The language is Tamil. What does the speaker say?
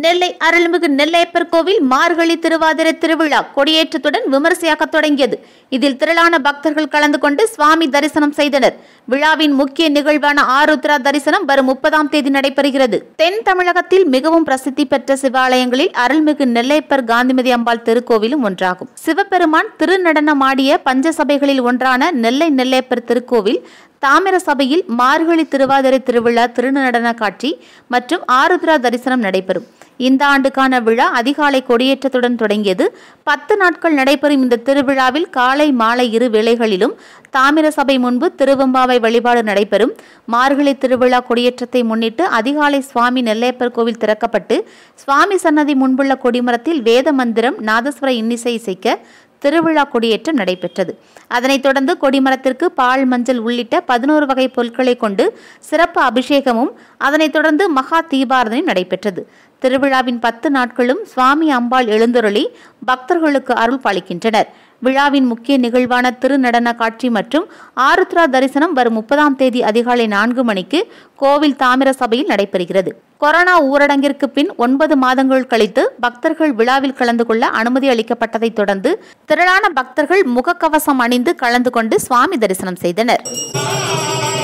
நெல்லை அருள்மிகு நெல்லையப்பர் கோவில் மார்கழி திருவாதிரை திருவிழா கொடியேற்றத்துடன் விமரிசையாக தொடங்கியது இதில் திரளான பக்தர்கள் கலந்து கொண்டு சுவாமி தரிசனம் செய்தனர் விழாவின் முக்கிய நிகழ்வான ஆருத்ரா தரிசனம் வரும் முப்பதாம் தேதி நடைபெறுகிறது தென் தமிழகத்தில் மிகவும் பிரசித்தி பெற்ற சிவாலயங்களில் அருள்மிகு நெல்லையப்பர் காந்திமதி அம்பாள் திருக்கோவிலும் ஒன்றாகும் சிவபெருமான் திருநடனமாடிய பஞ்சசபைகளில் ஒன்றான நெல்லை நெல்லையப்பர் திருக்கோவில் தாமிர சபையில் மார்கழி திருவாதிரை திருவிழா திருநடன காட்சி மற்றும் ஆருத்ரா தரிசனம் நடைபெறும் இந்த ஆண்டுக்கான விழா அதிகாலை கொடியேற்றத்துடன் தொடங்கியது பத்து நாட்கள் நடைபெறும் இந்த திருவிழாவில் காலை மாலை இரு வேளைகளிலும் தாமிர சபை முன்பு திருவெம்பாவை வழிபாடு நடைபெறும் மார்கழி திருவிழா கொடியேற்றத்தை முன்னிட்டு அதிகாலை சுவாமி நெல்லையப்பர் கோவில் திறக்கப்பட்டு சுவாமி சன்னதி முன்புள்ள கொடிமரத்தில் வேத மந்திரம் நாதஸ்வர இன்னிசை இசைக்க திருவிழா கொடியேற்றம் நடைபெற்றது அதனைத் தொடர்ந்து கொடிமரத்திற்கு பால் மஞ்சள் உள்ளிட்ட பதினோரு வகை பொருட்களை கொண்டு சிறப்பு அபிஷேகமும் அதனைத் தொடர்ந்து மகா தீபாரதனையும் நடைபெற்றது திருவிழாவின் பத்து நாட்களும் சுவாமி அம்பாள் எழுந்தருளி பக்தர்களுக்கு அருள் பாலிக்கின்றனர் விழாவின் முக்கிய நிகழ்வான திருநடன காட்சி மற்றும் ஆருத்ரா தரிசனம் வரும் முப்பதாம் தேதி அதிகாலை நான்கு மணிக்கு கோவில் தாமிர சபையில் நடைபெறுகிறது கொரோனா ஊரடங்கிற்கு பின் ஒன்பது மாதங்கள் கழித்து பக்தர்கள் விழாவில் கலந்து கொள்ள அனுமதி அளிக்கப்பட்டதைத் தொடர்ந்து திரளான பக்தர்கள் முகக்கவசம் அணிந்து கலந்து கொண்டு சுவாமி தரிசனம் செய்தனர்